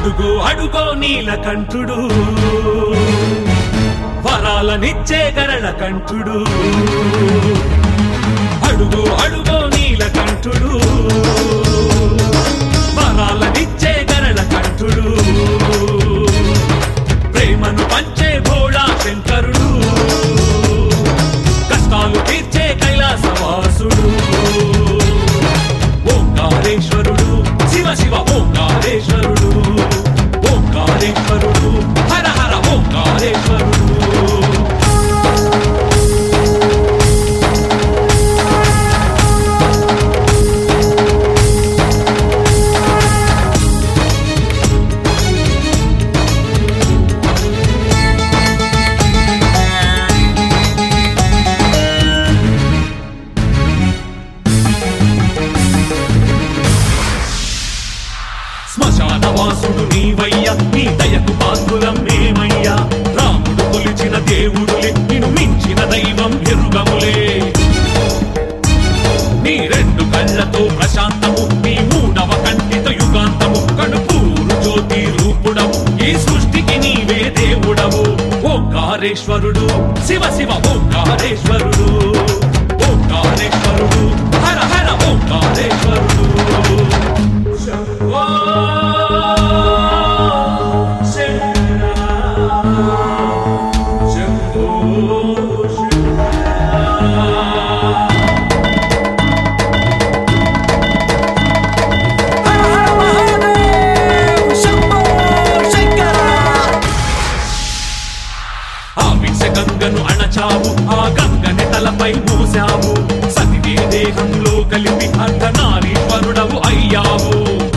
అడుగు అడుగో నీలకంఠుడు వరాలనిచ్చే గరళ కంఠుడు అడుగు అడుగో నీలకంఠుడు వరాలనిచ్చే గరళ కంఠుడు ప్రేమను పంచే భోళా శంకరుడు కష్టాలు తీర్చే కైలాసవాసుడు ఓంకారేశ్వరుడు శివ శివ ఓంకారేశ్వరుడు ఓంకారేశ్వరుడు హర హర ఓంకారేశ్వరుడు శ్మశానవాసుడు నీవయ్యా నీ దయకు పాత్రులం మేమయ్యా రాముడు కొలిచిన దేవుడులే నిన్ను మించిన దైవం ఎరుగములే నీ రెండు కళ్ళతో ప్రశాంతము నీ మూడవ కంటితో యుగాంతము కడుపూరు జ్యోతి రూపుడవు ఈ సృష్టికి నీవే దేవుడవు ఓంకారేశ్వరుడు శివ శివ ఓంకారేశ్వరుడు ఓంకారేశ్వరుడు హర హర ఓంకారేశ్వరుడు శంభో శంకర శంభో శంకర హర హర మహాదేవ్ శంభో శంకర ఆ విష గంగను అణచావు ఆ గంగని తలపై మూసావు సతివే దేహంలో కలిపి అర్ధనారీశ్వరుడవు అయ్యావు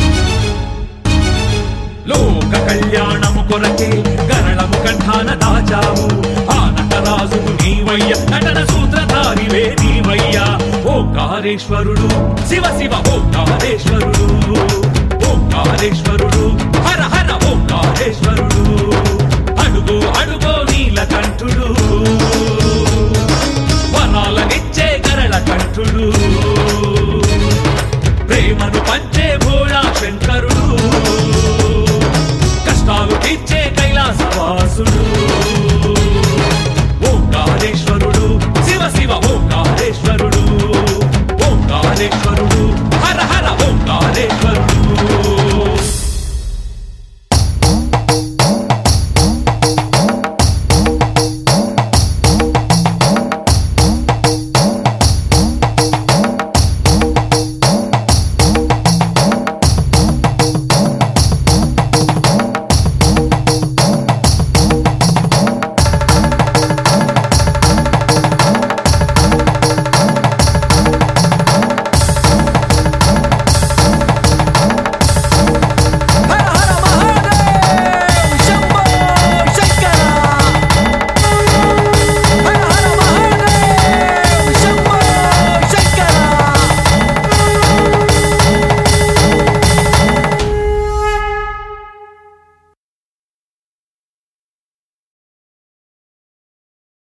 లోక కళ్యాణము కొరకే గరళము కంఠాన దాచావు ఆ నటరాజుకు నీవయ్య నటన సూత్రధారివే నీవయ్యా ఓంకారేశ్వరుడు శివ శివ ఓంకారేశ్వరుడు ఓంకారేశ్వరుడు హర హర ఓంకారేశ్వరుడు అడుగు అడుగో నీలకంఠుడు వరాలనిచ్చే